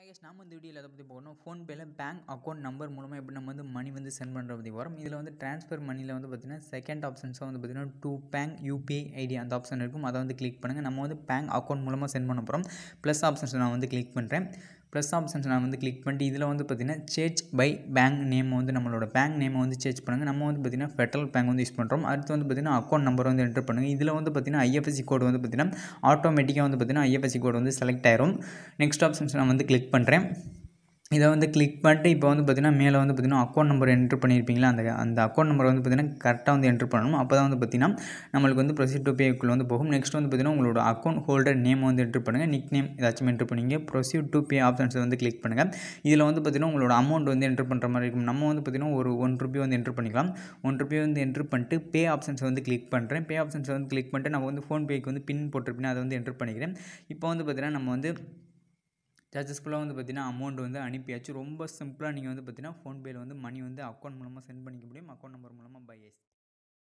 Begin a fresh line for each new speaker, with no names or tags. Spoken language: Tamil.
கைஸ் நாம இந்த வீடியோவில் எதை பற்றி போகணும் ஃபோன்பேயில் பேங்க் அக்கௌண்ட் நம்பர் மூலமாக எப்படி நம்ம வந்து மணி வந்து சென்ட் பண்ணுற பற்றி வரும் இதில் வந்து ட்ரான்ஸ்ஃபர் மணியில் வந்து பார்த்திங்கன்னா செகண்ட் ஆப்ஷன்ஸாக வந்து பார்த்திங்கன்னா டூ பேங்க் யூபிஐ ஐடி அந்த ஆப்ஷன் இருக்கும் அதை வந்து கிளிக் பண்ணுங்கள் நம்ம வந்து பேங்க் அக்கௌண்ட் மூலமாக சென்ட் பண்ண போகிறோம் ப்ளஸ் ஆப்ஷன்ஸ் நான் வந்து கிளிக் பண்ணுறேன் ப்ளஸ் ஆப்ஷன்ஸ் நான் வந்து கிளிக் பண்ணிட்டு இதில் வந்து பார்த்திங்கன்னா சேஞ்ச் பை பேங்க் நேம் வந்து நம்மளோட பேங்க் நேமை வந்து சேஞ்ச் பண்ணுங்கள் நம்ம வந்து பார்த்திங்கன்னா ஃபெட்ரல் பேங்க் வந்து யூஸ் பண்ணுறோம் அடுத்து வந்து பார்த்திங்கன்னா அக்கௌண்ட் நம்பர் வந்து என்டர் பண்ணுங்கள் இதில் வந்து பார்த்திங்கன்னா ஐஎஃப்எஸ்சி கோடு வந்து பார்த்திங்கன்னா ஆட்டோமேட்டிக்காக வந்து பார்த்திங்கன்னா ஐஎஃப்எஸ்சி கோடு வந்து செலக்ட் ஆயிரும் நெக்ஸ்ட் ஆப்ஷன்ஸ் நான் வந்து கிளிக் பண்ணுறேன் இதை வந்து கிளிக் பண்ணிட்டு இப்போ வந்து பார்த்திங்கன்னா மேலே வந்து பார்த்திங்கன்னா அக்கௌண்ட் நம்பர் என்ட்ரு பண்ணியிருப்பீங்களா அந்த அந்த அக்கௌண்ட் நம்பர் வந்து பார்த்திங்கன்னா கரெக்டாக வந்து என்ட்ரு பண்ணணும் அப்போ தான் வந்து பார்த்திங்கன்னா நம்மளுக்கு வந்து ப்ரொசீட் டு பேக்குள்ளே வந்து போகும் நெக்ஸ்ட் வந்து பார்த்திங்கன்னா உங்களோட அக்கௌண்ட் ஹோல்டர் நேம் வந்து என்ட்ரு பண்ணுங்கள் நிக் நேம் ஏதாச்சும் என்ட்ரு பண்ணிங்க ப்ரொசீட் டு பே ஆப்ஷன்ஸை வந்து கிளிக் பண்ணுங்கள் இதில் வந்து பார்த்திங்கன்னா உங்களோட அமௌண்ட் வந்து என்ட்ரு பண்ணுற மாதிரி இருக்கும் நம்ம வந்து பார்த்திங்கன்னா ஒரு ஒன் ருபி வந்து என்ட்ரு பண்ணிக்கலாம் ஒன் ருபி வந்து என்ட்ரு பண்ணிட்டு பே ஆப்ஷன்ஸை வந்து கிளிக் பண்ணுறேன் பே ஆப்ஷன்ஸை வந்து கிளிக் பண்ணிட்டு நம்ம வந்து ஃபோன்பேக்கு வந்து பின் போட்டிருப்பேன் அதை வந்து என்ட்ரு பண்ணிக்கிறேன் இப்போ வந்து பார்த்திங்கன்னா நம்ம வந்து சக்ஸஸ்ஃபுல்லாக வந்து பார்த்திங்கன்னா அமௌண்ட் வந்து அனுப்பியாச்சு ரொம்ப சிம்பிளாக நீங்கள் வந்து பார்த்திங்கன்னா ஃபோன்பேயில் வந்து மணி வந்து அக்கௌண்ட் மூலமாக சென்ட் பண்ணிக்க முடியும் அக்கௌண்ட் நம்பர் மூலமாக பை எஸ்